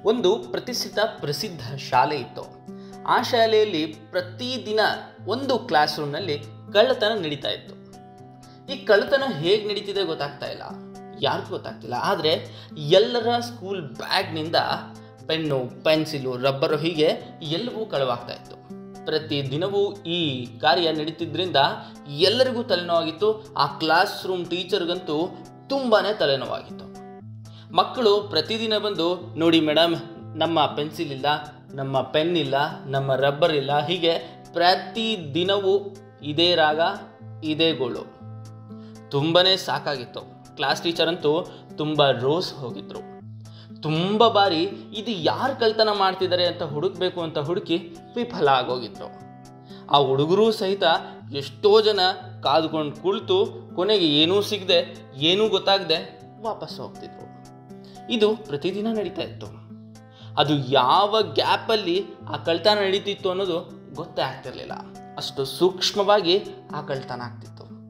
ಒಂದು ಪ್ರತಿಷ್ಠಿತ ಪ್ರಸಿದ್ಧ ಶಾಲೆ ಇತ್ತು ಆ ಶಾಲೆಯಲ್ಲಿ ಪ್ರತಿದಿನ ಒಂದು ಕ್ಲಾಸ್ ರೂಮ್ನಲ್ಲಿ ಕಳ್ಳತನ ನಡೀತಾ ಇತ್ತು ಈ ಕಳ್ಳತನ ಹೇಗೆ ನಡೀತಿದೆ ಗೊತ್ತಾಗ್ತಾ ಇಲ್ಲ ಯಾರಿಗೂ ಗೊತ್ತಾಗ್ತಿಲ್ಲ ಆದರೆ ಎಲ್ಲರ ಸ್ಕೂಲ್ ಬ್ಯಾಗ್ನಿಂದ ಪೆನ್ನು ಪೆನ್ಸಿಲು ರಬ್ಬರು ಹೀಗೆ ಎಲ್ಲವೂ ಕಳವಾಗ್ತಾ ಇತ್ತು ಪ್ರತಿ ದಿನವೂ ಈ ಕಾರ್ಯ ನಡೀತಿದ್ರಿಂದ ಎಲ್ಲರಿಗೂ ತಲೆನೋವಾಗಿತ್ತು ಆ ಕ್ಲಾಸ್ ರೂಮ್ ಟೀಚರ್ಗಂತೂ ತುಂಬಾ ತಲೆನೋವಾಗಿತ್ತು ಮಕ್ಕಳು ಪ್ರತಿದಿನ ಬಂದು ನೋಡಿ ಮೇಡಮ್ ನಮ್ಮ ಪೆನ್ಸಿಲ್ ಇಲ್ಲ ನಮ್ಮ ಪೆನ್ ಇಲ್ಲ ನಮ್ಮ ರಬ್ಬರ್ ಇಲ್ಲ ಹೀಗೆ ಪ್ರತಿ ದಿನವೂ ಇದೇ ರಾಗ ಇದೇ ಗೋಳು ತುಂಬನೇ ಸಾಕಾಗಿತ್ತು ಕ್ಲಾಸ್ ಟೀಚರ್ ಅಂತೂ ತುಂಬ ರೋಸ್ ಹೋಗಿದ್ರು ತುಂಬ ಬಾರಿ ಇದು ಯಾರು ಕಳ್ತನ ಮಾಡ್ತಿದ್ದಾರೆ ಅಂತ ಹುಡುಕ್ಬೇಕು ಅಂತ ಹುಡುಕಿ ವಿಫಲ ಆಗೋಗಿದ್ರು ಆ ಹುಡುಗರು ಸಹಿತ ಎಷ್ಟೋ ಜನ ಕಾದುಕೊಂಡು ಕುಳಿತು ಕೊನೆಗೆ ಏನೂ ಸಿಗದೆ ಏನೂ ಗೊತ್ತಾಗದೆ ವಾಪಸ್ ಹೋಗ್ತಿದ್ರು ಇದು ಪ್ರತಿದಿನ ನಡೀತಾ ಇತ್ತು ಅದು ಯಾವ ಗ್ಯಾಪಲ್ಲಿ ಆ ಕಳ್ತನ ನಡೀತಿತ್ತು ಅನ್ನೋದು ಗೊತ್ತೇ ಆಗ್ತಿರ್ಲಿಲ್ಲ ಅಷ್ಟು ಸೂಕ್ಷ್ಮವಾಗಿ ಆ ಕಳ್ತನ ಆಗ್ತಿತ್ತು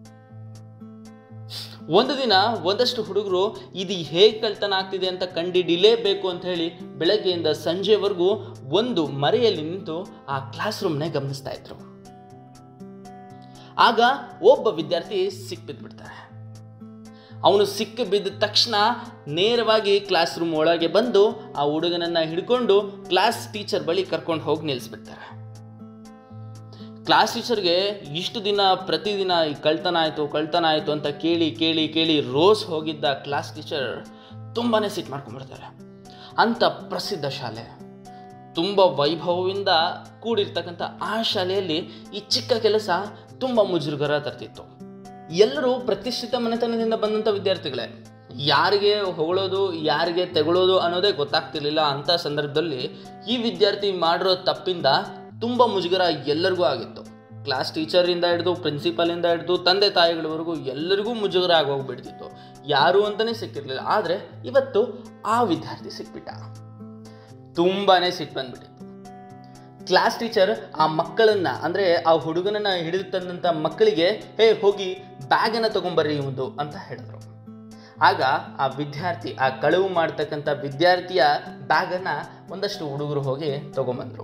ಒಂದು ದಿನ ಒಂದಷ್ಟು ಹುಡುಗರು ಇದು ಹೇಗೆ ಕಳ್ತನ ಆಗ್ತಿದೆ ಅಂತ ಕಂಡಿಡಿಲೇಬೇಕು ಅಂತ ಹೇಳಿ ಬೆಳಗ್ಗೆಯಿಂದ ಸಂಜೆವರೆಗೂ ಒಂದು ಮರೆಯಲ್ಲಿ ನಿಂತು ಆ ಕ್ಲಾಸ್ ರೂಮ್ನೇ ಗಮನಿಸ್ತಾ ಇದ್ರು ಆಗ ಒಬ್ಬ ವಿದ್ಯಾರ್ಥಿ ಸಿಕ್ಬಿದ್ಬಿಡ್ತಾನೆ ಅವನು ಸಿಕ್ಕ ಬಿದ್ದ ತಕ್ಷಣ ನೇರವಾಗಿ ಕ್ಲಾಸ್ ರೂಮ್ ಒಳಗೆ ಬಂದು ಆ ಹುಡುಗನನ್ನ ಹಿಡ್ಕೊಂಡು ಕ್ಲಾಸ್ ಟೀಚರ್ ಬಳಿ ಕರ್ಕೊಂಡು ಹೋಗಿ ನಿಲ್ಲಿಸ್ಬಿಡ್ತಾರೆ ಕ್ಲಾಸ್ ಟೀಚರ್ಗೆ ಇಷ್ಟು ದಿನ ಪ್ರತಿದಿನ ಈ ಕಳ್ತನ ಆಯಿತು ಕಳ್ತನ ಆಯಿತು ಅಂತ ಕೇಳಿ ಕೇಳಿ ಕೇಳಿ ರೋಸ್ ಹೋಗಿದ್ದ ಕ್ಲಾಸ್ ಟೀಚರ್ ತುಂಬಾ ಸಿಟ್ಟು ಮಾಡ್ಕೊಂಡ್ಬಿಡ್ತಾರೆ ಅಂಥ ಪ್ರಸಿದ್ಧ ಶಾಲೆ ತುಂಬ ವೈಭವದಿಂದ ಕೂಡಿರ್ತಕ್ಕಂಥ ಆ ಶಾಲೆಯಲ್ಲಿ ಈ ಚಿಕ್ಕ ಕೆಲಸ ತುಂಬ ಮುಜುಗರ ತರ್ತಿತ್ತು ಎಲ್ಲರೂ ಪ್ರತಿಷ್ಠಿತ ಮನೆತನದಿಂದ ಬಂದಂಥ ವಿದ್ಯಾರ್ಥಿಗಳೇ ಯಾರಿಗೆ ಹೊಗಳೋದು ಯಾರಿಗೆ ತೆಗೊಳ್ಳೋದು ಅನ್ನೋದೇ ಗೊತ್ತಾಗ್ತಿರ್ಲಿಲ್ಲ ಅಂಥ ಸಂದರ್ಭದಲ್ಲಿ ಈ ವಿದ್ಯಾರ್ಥಿ ಮಾಡಿರೋ ತಪ್ಪಿಂದ ತುಂಬ ಮುಜುಗರ ಎಲ್ಲರಿಗೂ ಆಗಿತ್ತು ಕ್ಲಾಸ್ ಟೀಚರಿಂದ ಹಿಡಿದು ಪ್ರಿನ್ಸಿಪಲಿಂದ ಹಿಡಿದು ತಂದೆ ತಾಯಿಗಳವರೆಗೂ ಎಲ್ಲರಿಗೂ ಮುಜುಗರ ಆಗೋಗ್ಬಿಡ್ತಿತ್ತು ಯಾರು ಅಂತಲೇ ಸಿಕ್ಕಿರಲಿಲ್ಲ ಆದರೆ ಇವತ್ತು ಆ ವಿದ್ಯಾರ್ಥಿ ಸಿಕ್ಬಿಟ್ಟ ತುಂಬಾ ಸಿಟ್ಟು ಬಂದ್ಬಿಟ್ಟಿತ್ತು ಕ್ಲಾಸ್ ಟೀಚರ್ ಆ ಮಕ್ಕಳನ್ನ ಅಂದರೆ ಆ ಹುಡುಗನನ್ನ ಹಿಡಿದು ತಂದಂಥ ಮಕ್ಕಳಿಗೆ ಹೇ ಹೋಗಿ ಬ್ಯಾಗನ್ನು ತಗೊಂಬರ್ರಿ ಒಂದು ಅಂತ ಹೇಳಿದ್ರು ಆಗ ಆ ವಿದ್ಯಾರ್ಥಿ ಆ ಕಳವು ಮಾಡ್ತಕ್ಕಂಥ ವಿದ್ಯಾರ್ಥಿಯ ಬ್ಯಾಗನ್ನು ಒಂದಷ್ಟು ಹುಡುಗರು ಹೋಗಿ ತಗೊಂಬಂದರು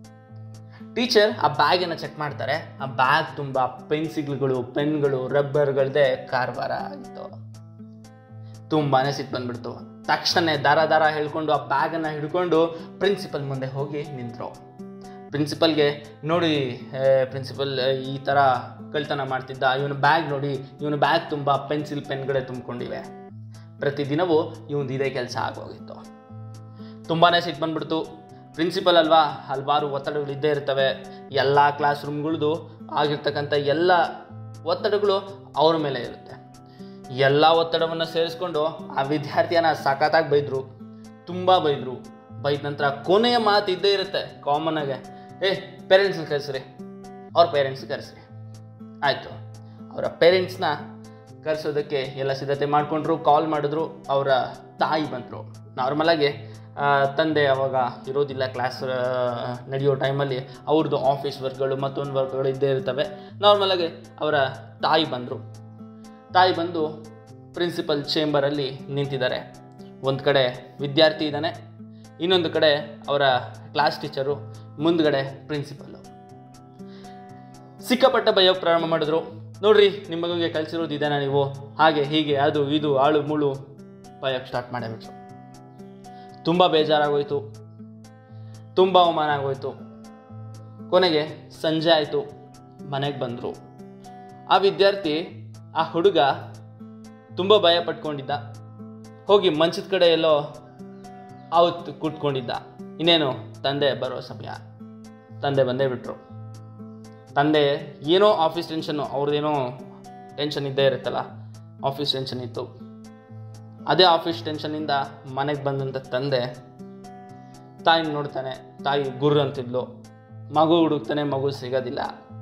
ಟೀಚರ್ ಆ ಬ್ಯಾಗನ್ನು ಚೆಕ್ ಮಾಡ್ತಾರೆ ಆ ಬ್ಯಾಗ್ ತುಂಬ ಪೆನ್ಸಿಲ್ಗಳು ಪೆನ್ಗಳು ರಬ್ಬರ್ಗಳದೇ ಕಾರವಾರ ಆಗಿತ್ತು ತುಂಬಾನೇ ಸಿಟ್ಟು ಬಂದ್ಬಿಡ್ತು ತಕ್ಷಣ ದಾರ ದಾರ ಹೇಳ್ಕೊಂಡು ಆ ಬ್ಯಾಗನ್ನು ಹಿಡ್ಕೊಂಡು ಪ್ರಿನ್ಸಿಪಲ್ ಮುಂದೆ ಹೋಗಿ ನಿಂತರು ಪ್ರಿನ್ಸಿಪಲ್ಗೆ ನೋಡಿ ಪ್ರಿನ್ಸಿಪಲ್ ಈ ಥರ ಕಳ್ತನ ಮಾಡ್ತಿದ್ದ ಇವನ ಬ್ಯಾಗ್ ನೋಡಿ ಇವನ ಬ್ಯಾಗ್ ತುಂಬ ಪೆನ್ಸಿಲ್ ಪೆನ್ಗಳೇ ತುಂಬಿಕೊಂಡಿವೆ ಪ್ರತಿದಿನವೂ ಇವನು ಇದೇ ಕೆಲಸ ಆಗೋಗಿತ್ತು ತುಂಬಾ ಸಿಟ್ಟು ಬಂದ್ಬಿಡ್ತು ಪ್ರಿನ್ಸಿಪಲ್ ಅಲ್ವಾ ಹಲವಾರು ಒತ್ತಡಗಳು ಇದ್ದೇ ಇರ್ತವೆ ಎಲ್ಲ ಕ್ಲಾಸ್ ರೂಮ್ಗಳದು ಆಗಿರ್ತಕ್ಕಂಥ ಎಲ್ಲ ಒತ್ತಡಗಳು ಅವ್ರ ಮೇಲೆ ಇರುತ್ತೆ ಎಲ್ಲ ಒತ್ತಡವನ್ನು ಸೇರಿಸ್ಕೊಂಡು ಆ ವಿದ್ಯಾರ್ಥಿಯನ್ನ ಸಖತ್ತಾಗಿ ಬೈದರು ತುಂಬ ಬೈದರು ಬೈದ ನಂತರ ಕೊನೆಯ ಮಾತು ಇದ್ದೇ ಇರುತ್ತೆ ಕಾಮನ್ ಆಗಿ ಏ ಪೇರೆಂಟ್ಸ್ನ ಕರೆಸ್ರಿ ಅವ್ರ ಪೇರೆಂಟ್ಸ್ ಕರೆಸ್ರಿ ಆಯಿತು ಅವರ ಪೇರೆಂಟ್ಸ್ನ ಕರೆಸೋದಕ್ಕೆ ಎಲ್ಲ ಸಿದ್ಧತೆ ಮಾಡಿಕೊಂಡ್ರು ಕಾಲ್ ಮಾಡಿದ್ರು ಅವರ ತಾಯಿ ಬಂದರು ನಾರ್ಮಲಾಗಿ ಆ, ತಂದೆ ಅವಾಗ ಇರೋದಿಲ್ಲ ಕ್ಲಾಸ್ ನಡೆಯೋ ಟೈಮಲ್ಲಿ ಅವ್ರದ್ದು ಆಫೀಸ್ ವರ್ಕ್ಗಳು ಮತ್ತೊಂದು ವರ್ಕ್ಗಳು ಇದ್ದೇ ಇರ್ತವೆ ನಾರ್ಮಲಾಗಿ ಅವರ ತಾಯಿ ಬಂದರು ತಾಯಿ ಬಂದು ಪ್ರಿನ್ಸಿಪಲ್ ಚೇಂಬರಲ್ಲಿ ನಿಂತಿದ್ದಾರೆ ಒಂದು ಕಡೆ ವಿದ್ಯಾರ್ಥಿ ಇದ್ದಾನೆ ಇನ್ನೊಂದು ಕಡೆ ಅವರ ಕ್ಲಾಸ್ ಟೀಚರು ಮುಂದ್ಗಡೆ ಪ್ರಿನ್ಸಿಪಲ್ಲು ಸಿಕ್ಕಾಪಟ್ಟ ಬೈಯೋಕ್ಕೆ ಪ್ರಾರಂಭ ಮಾಡಿದ್ರು ನೋಡ್ರಿ ನಿಮ್ಮ ಮಗುಗೆ ಕಲಿಸಿರೋದು ಇದೇನಾ ನೀವು ಹಾಗೆ ಹೀಗೆ ಅದು ಇದು ಆಳು ಮುಳು ಬೈಯೋಕ್ಕೆ ಸ್ಟಾರ್ಟ್ ಮಾಡಿಬಿಟ್ರು ತುಂಬ ಬೇಜಾರಾಗೋಯ್ತು ತುಂಬ ಅವಮಾನ ಆಗೋಯ್ತು ಕೊನೆಗೆ ಸಂಜೆ ಆಯಿತು ಮನೆಗೆ ಬಂದರು ಆ ವಿದ್ಯಾರ್ಥಿ ಆ ಹುಡುಗ ತುಂಬ ಭಯ ಪಟ್ಕೊಂಡಿದ್ದ ಹೋಗಿ ಮಂಚದ ಕಡೆ ಎಲ್ಲೋ ಆವತ್ತು ಕೂತ್ಕೊಂಡಿದ್ದ ಇನ್ನೇನು ತಂದೆ ಬರೋ ಸಮಯ ತಂದೆ ಬಂದೇ ಬಿಟ್ರು ತಂದೆ ಏನೋ ಆಫೀಸ್ ಟೆನ್ಷನ್ನು ಅವ್ರದ್ದೇನೋ ಟೆನ್ಷನ್ ಇದ್ದೇ ಇರುತ್ತಲ್ಲ ಆಫೀಸ್ ಟೆನ್ಷನ್ ಇತ್ತು ಅದೇ ಆಫೀಸ್ ಟೆನ್ಷನಿಂದ ಮನೆಗೆ ಬಂದಂಥ ತಂದೆ ತಾಯಿ ನೋಡ್ತಾನೆ ತಾಯಿ ಗುರ್ರ ಅಂತಿದ್ಲು ಮಗು ಹುಡುಕ್ತಾನೆ ಮಗು ಸಿಗೋದಿಲ್ಲ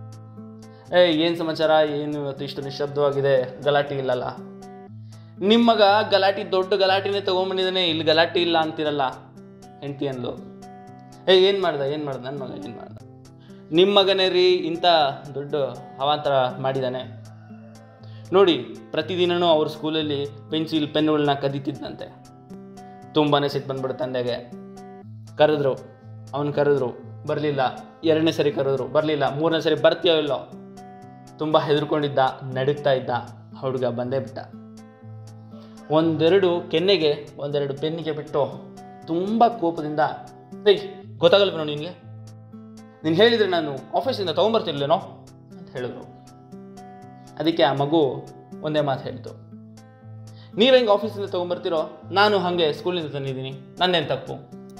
ಏ ಏನು ಸಮಾಚಾರ ಏನು ಇವತ್ತು ಇಷ್ಟು ನಿಶಬ್ದವಾಗಿದೆ ಗಲಾಟೆ ಇಲ್ಲಲ್ಲ ನಿಮ್ಮ ಮಗ ಗಲಾಟೆ ದೊಡ್ಡ ಗಲಾಟೆನೇ ತೊಗೊಂಬಂದಿದ್ದಾನೆ ಇಲ್ಲಿ ಗಲಾಟೆ ಇಲ್ಲ ಅಂತಿರಲ್ಲ ಹೆಂಡತಿ ಅಂದ್ಲು ಏ ಏನು ಮಾಡ್ದ ಏನು ಮಾಡ್ದ ನನ್ನ ಮಗ ಏನು ಮಾಡ್ದ ನಿಮ್ಮ ಮಗನೇ ರೀ ಇಂಥ ದೊಡ್ಡ ಅವಾಂತರ ಮಾಡಿದ್ದಾನೆ ನೋಡಿ ಪ್ರತಿದಿನವೂ ಅವ್ರ ಸ್ಕೂಲಲ್ಲಿ ಪೆನ್ಸಿಲ್ ಪೆನ್ನುಗಳನ್ನ ಕದೀತಿದ್ದಂತೆ ತುಂಬಾ ಸಿಟ್ಟು ಬಂದ್ಬಿಡು ತಂದೆಗೆ ಕರೆದ್ರು ಅವನು ಕರೆದ್ರು ಬರಲಿಲ್ಲ ಎರಡನೇ ಸರಿ ಕರೆದ್ರು ಬರಲಿಲ್ಲ ಮೂರನೇ ಸರಿ ಬರ್ತೀಯೋ ಇಲ್ಲೋ ತುಂಬ ಹೆದರ್ಕೊಂಡಿದ್ದ ನಡುಗ್ತಾ ಇದ್ದ ಹುಡುಗ ಬಂದೇ ಬಿಟ್ಟ ಒಂದೆರಡು ಕೆನ್ನೆಗೆ ಒಂದೆರಡು ಬೆನ್ನಿಗೆ ಬಿಟ್ಟು ತುಂಬ ಕೋಪದಿಂದ ಏಯ್ ಗೊತ್ತಾಗಲ್ವೇನೋ ನಿನಗೆ ನೀನು ಹೇಳಿದರೆ ನಾನು ಆಫೀಸಿಂದ ತೊಗೊಂಬರ್ತಿರ್ಲೇನೋ ಅಂತ ಹೇಳಿದ್ರು ಅದಕ್ಕೆ ಆ ಮಗು ಒಂದೇ ಮಾತು ಹೇಳ್ತು ನೀವು ಹೆಂಗೆ ಆಫೀಸಿಂದ ತೊಗೊಂಬರ್ತೀರೋ ನಾನು ಹಾಗೆ ಸ್ಕೂಲಿಂದ ತಂದಿದ್ದೀನಿ ನನ್ನೇನು ತಪ್ಪು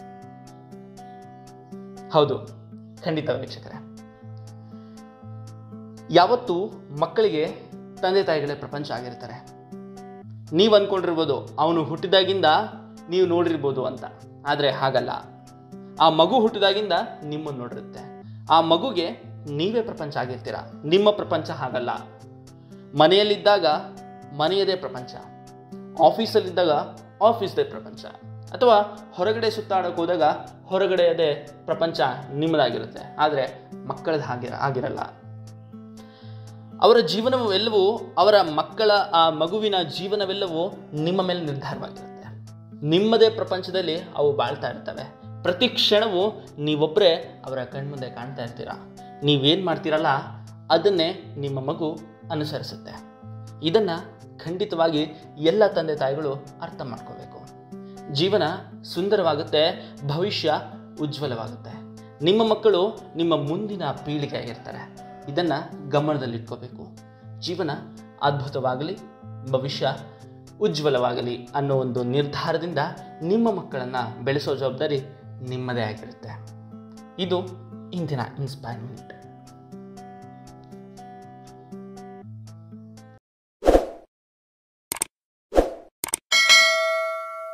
ಹೌದು ಖಂಡಿತ ವೀಕ್ಷಕರೇ ಯಾವತ್ತೂ ಮಕ್ಕಳಿಗೆ ತಂದೆ ತಾಯಿಗಳೇ ಪ್ರಪಂಚ ಆಗಿರ್ತಾರೆ ನೀವು ಅಂದ್ಕೊಂಡಿರ್ಬೋದು ಅವನು ಹುಟ್ಟಿದಾಗಿಂದ ನೀವು ನೋಡಿರ್ಬೋದು ಅಂತ ಆದರೆ ಹಾಗಲ್ಲ ಆ ಮಗು ಹುಟ್ಟಿದಾಗಿಂದ ನಿಮ್ಮನ್ನು ನೋಡಿರುತ್ತೆ ಆ ಮಗುಗೆ ನೀವೇ ಪ್ರಪಂಚ ಆಗಿರ್ತೀರ ನಿಮ್ಮ ಪ್ರಪಂಚ ಹಾಗಲ್ಲ ಮನೆಯಲ್ಲಿದ್ದಾಗ ಮನೆಯದೇ ಪ್ರಪಂಚ ಆಫೀಸಲ್ಲಿದ್ದಾಗ ಆಫೀಸ್ದೇ ಪ್ರಪಂಚ ಅಥವಾ ಹೊರಗಡೆ ಸುತ್ತಾಡೋಕೆ ಹೋದಾಗ ಹೊರಗಡೆಯದೇ ಪ್ರಪಂಚ ನಿಮ್ಮದಾಗಿರುತ್ತೆ ಆದರೆ ಮಕ್ಕಳದ್ದು ಹಾಗೆ ಆಗಿರಲ್ಲ ಅವರ ಜೀವನವೆಲ್ಲವೂ ಅವರ ಮಕ್ಕಳ ಆ ಮಗುವಿನ ಜೀವನವೆಲ್ಲವೂ ನಿಮ್ಮ ಮೇಲೆ ನಿರ್ಧಾರವಾಗಿರುತ್ತೆ ನಿಮ್ಮದೇ ಪ್ರಪಂಚದಲ್ಲಿ ಅವು ಬಾಳ್ತಾ ಇರ್ತವೆ ಪ್ರತಿ ಕ್ಷಣವೂ ನೀವೊಬ್ಬರೇ ಅವರ ಕಣ್ಮುಂದೆ ಕಾಣ್ತಾ ಇರ್ತೀರ ನೀವೇನು ಮಾಡ್ತೀರಲ್ಲ ಅದನ್ನೇ ನಿಮ್ಮ ಮಗು ಅನುಸರಿಸುತ್ತೆ ಇದನ್ನು ಖಂಡಿತವಾಗಿ ಎಲ್ಲ ತಂದೆ ತಾಯಿಗಳು ಅರ್ಥ ಮಾಡ್ಕೋಬೇಕು ಜೀವನ ಸುಂದರವಾಗುತ್ತೆ ಭವಿಷ್ಯ ಉಜ್ವಲವಾಗುತ್ತೆ ನಿಮ್ಮ ಮಕ್ಕಳು ನಿಮ್ಮ ಮುಂದಿನ ಪೀಳಿಗೆ ಆಗಿರ್ತಾರೆ ಇದನ್ನು ಗಮನದಲ್ಲಿಟ್ಕೋಬೇಕು ಜೀವನ ಅದ್ಭುತವಾಗಲಿ ಭವಿಷ್ಯ ಉಜ್ವಲವಾಗಲಿ ಅನ್ನೋ ಒಂದು ನಿರ್ಧಾರದಿಂದ ನಿಮ್ಮ ಮಕ್ಕಳನ್ನು ಬೆಳೆಸೋ ಜವಾಬ್ದಾರಿ ನಿಮ್ಮದೇ ಆಗಿರುತ್ತೆ ಇದು ಇಂದಿನ ಇನ್ಸ್ಪೈರ್ ಮಿನಿಟ್